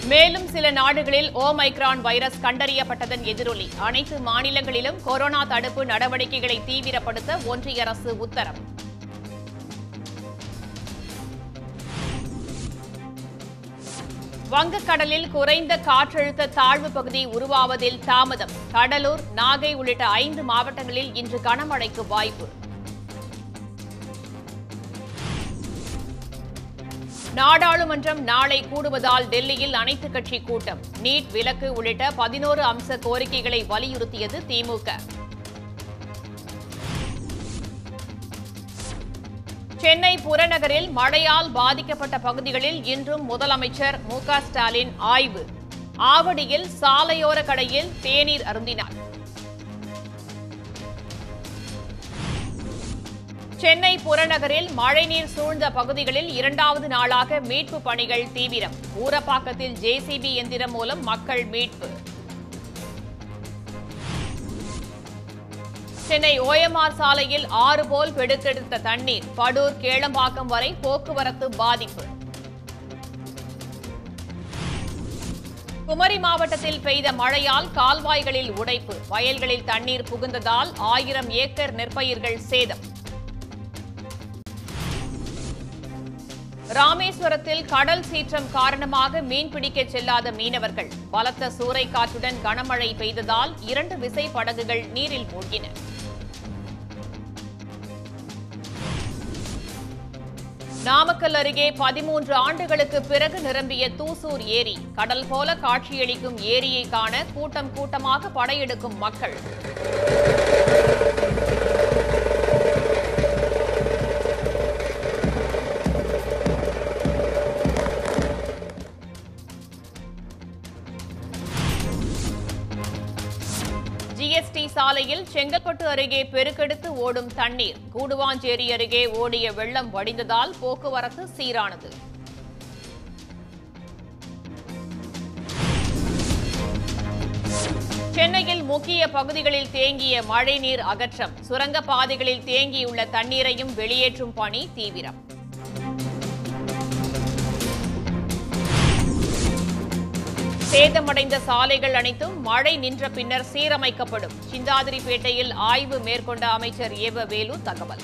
மேலும் சில நாடுகளில் ஓமைக்ரான் வைரஸ் கண்டறியப்பட்டதன் எதிரொலி அனைத்து மாநிலங்களிலும் கொரோனா தடுப்பு நடவடிக்கைகளை தீவிரப்படுத்த ஒன்றிய அரசு உத்தரவு வங்கக்கடலில் குறைந்த காற்றழுத்த தாழ்வு பகுதி உருவாவதில் தாமதம் கடலூர் நாகை உள்ளிட்ட ஐந்து மாவட்டங்களில் இன்று கனமழைக்கு வாய்ப்பு நாடாளுமன்றம் நாளை கூடுவதால் டெல்லியில் அனைத்துக் கட்சி கூட்டம் நீட் விலக்கு உள்ளிட்ட பதினோரு அம்ச கோரிக்கைகளை வலியுறுத்தியது திமுக சென்னை புறநகரில் மழையால் பாதிக்கப்பட்ட பகுதிகளில் இன்றும் முதலமைச்சர் மு க ஸ்டாலின் ஆய்வு ஆவடியில் சாலையோர கடையில் தேநீர் அருந்தினார் சென்னை புறநகரில் மழைநீர் சூழ்ந்த பகுதிகளில் இரண்டாவது நாளாக மீட்பு பணிகள் தீவிரம் ஊரப்பாக்கத்தில் ஜேசிபி எந்திரம் மூலம் மக்கள் மீட்பு சென்னை ஓஎம்ஆர் சாலையில் ஆறு போல் பெடுக்கெடுத்த தண்ணீர் படூர் கேளம்பாக்கம் வரை போக்குவரத்து பாதிப்பு குமரி மாவட்டத்தில் பெய்த மழையால் கால்வாய்களில் உடைப்பு வயல்களில் தண்ணீர் புகுந்ததால் ஆயிரம் ஏக்கர் நெற்பயிர்கள் சேதம் ராமேஸ்வரத்தில் கடல் சீற்றம் காரணமாக மீன்பிடிக்க செல்லாத மீனவர்கள் பலத்த சூறைக்காற்றுடன் கனமழை பெய்ததால் இரண்டு விசை படகுகள் நீரில் மூழ்கின நாமக்கல் அருகே பதிமூன்று ஆண்டுகளுக்கு பிறகு நிரம்பிய தூசூர் ஏரி கடல் போல காட்சியளிக்கும் ஏரியை காண கூட்டம் கூட்டமாக படையெடுக்கும் மக்கள் ஜிஎஸ்டி சாலையில் செங்கல்பட்டு அருகே பெருக்கெடுத்து ஓடும் தண்ணீர் கூடுவாஞ்சேரி அருகே ஓடிய வெள்ளம் வடிந்ததால் போக்குவரத்து சீரானது சென்னையில் முக்கிய பகுதிகளில் தேங்கிய மழைநீர் அகற்றம் சுரங்கப் பாதைகளில் தேங்கியுள்ள தண்ணீரையும் வெளியேற்றும் பணி தீவிரம் சேதமடைந்த சாலைகள் அனைத்தும் மழை நின்ற பின்னர் சீரமைக்கப்படும் சிந்தாதிரிப்பேட்டையில் ஆய்வு மேற்கொண்ட அமைச்சர் ஏவ வேலு தகவல்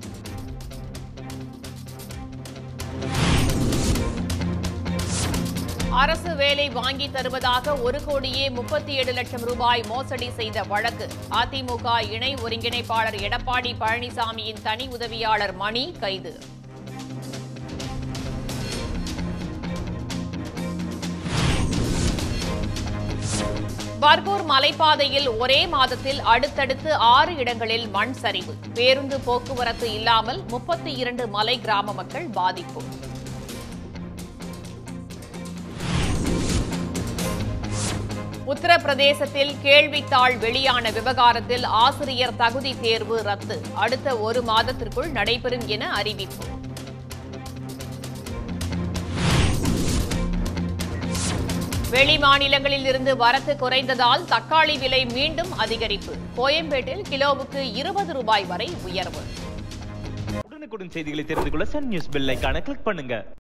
அரசு வேலை வாங்கி தருவதாக ஒரு கோடியே முப்பத்தி ஏழு லட்சம் ரூபாய் மோசடி செய்த வழக்கு அதிமுக இணை ஒருங்கிணைப்பாளர் எடப்பாடி பழனிசாமியின் தனி உதவியாளர் மணி கைது பர்கூர் மலைப்பாதையில் ஒரே மாதத்தில் அடுத்தடுத்து ஆறு இடங்களில் மண் சரிவு பேருந்து போக்குவரத்து இல்லாமல் முப்பத்தி இரண்டு மலை கிராம மக்கள் பாதிப்பு உத்தரப்பிரதேசத்தில் கேள்வித்தாள் வெளியான விவகாரத்தில் ஆசிரியர் தகுதி தேர்வு ரத்து அடுத்த ஒரு மாதத்திற்குள் நடைபெறும் என அறிவிப்பு வெளி மாநிலங்களில் இருந்து வரத்து குறைந்ததால் தக்காளி விலை மீண்டும் அதிகரிப்பு கோயம்பேட்டில் கிலோவுக்கு இருபது ரூபாய் வரை உயர்வு உடனுக்குடன் செய்திகளை தெரிந்து கொள்ள சன் நியூஸ் பெல் ஐகானை கிளிக் பண்ணுங்க